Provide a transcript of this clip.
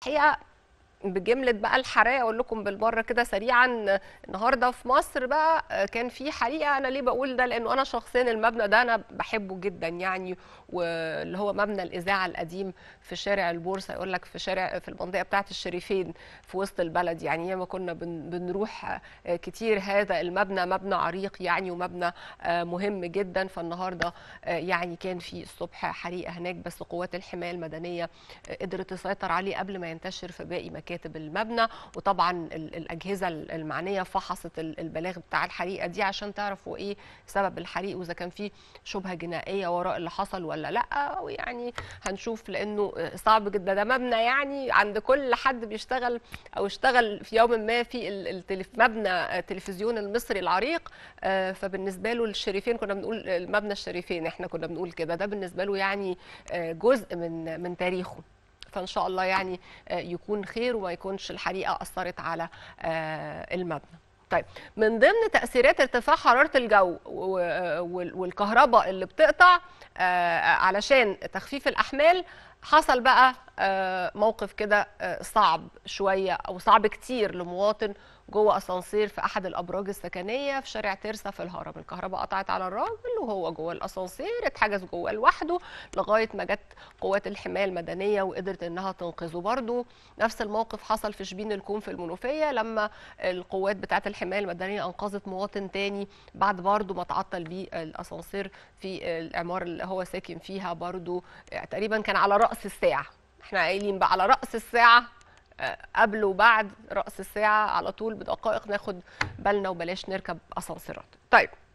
الحقيقه بجمله بقى الحرائق اقول لكم بالمره كده سريعا النهارده في مصر بقى كان في حريقه انا ليه بقول ده لانه انا شخصيا المبنى ده انا بحبه جدا يعني واللي هو مبنى الاذاعه القديم في شارع البورصه يقول لك في شارع في المنطقه بتاعه الشريفين في وسط البلد يعني ياما كنا بن بنروح كتير هذا المبنى مبنى عريق يعني ومبنى مهم جدا فالنهارده يعني كان في الصبح حريقه هناك بس قوات الحمايه المدنيه قدرت تسيطر عليه قبل ما ينتشر في باقي مكاتب المبنى وطبعا الاجهزه المعنيه فحصت البلاغ بتاع الحريقه دي عشان تعرفوا ايه سبب الحريق واذا كان في شبهه جنائيه وراء اللي حصل ولا لا ويعني هنشوف لانه صعب جدا ده مبنى يعني عند كل حد بيشتغل او اشتغل في يوم ما في التلف مبنى التلفزيون المصري العريق فبالنسبه له الشريفين كنا بنقول المبنى الشريفين احنا كنا بنقول كده ده بالنسبه له يعني جزء من من تاريخه فان شاء الله يعني يكون خير وما يكونش الحريقه اثرت على المبنى طيب من ضمن تاثيرات ارتفاع حراره الجو والكهرباء اللي بتقطع علشان تخفيف الاحمال حصل بقى موقف كده صعب شويه او صعب كتير لمواطن جوه اسانسير في احد الابراج السكنيه في شارع ترسا في الهرم الكهرباء قطعت على الراجل وهو جوه الاسانسير اتحجز جوه لوحده لغايه ما جت قوات الحمايه المدنيه وقدرت انها تنقذه برده نفس الموقف حصل في شبين الكوم في المنوفيه لما القوات بتاعه الحمايه المدنيه انقذت مواطن تاني بعد برده ما تعطل بيه الاسانسير في العماره اللي هو ساكن فيها برده تقريبا كان على راس الساعه احنا قايلين بقى على راس الساعه قبل وبعد راس الساعه على طول بدقائق ناخد بالنا وبلاش نركب اسانسيرات طيب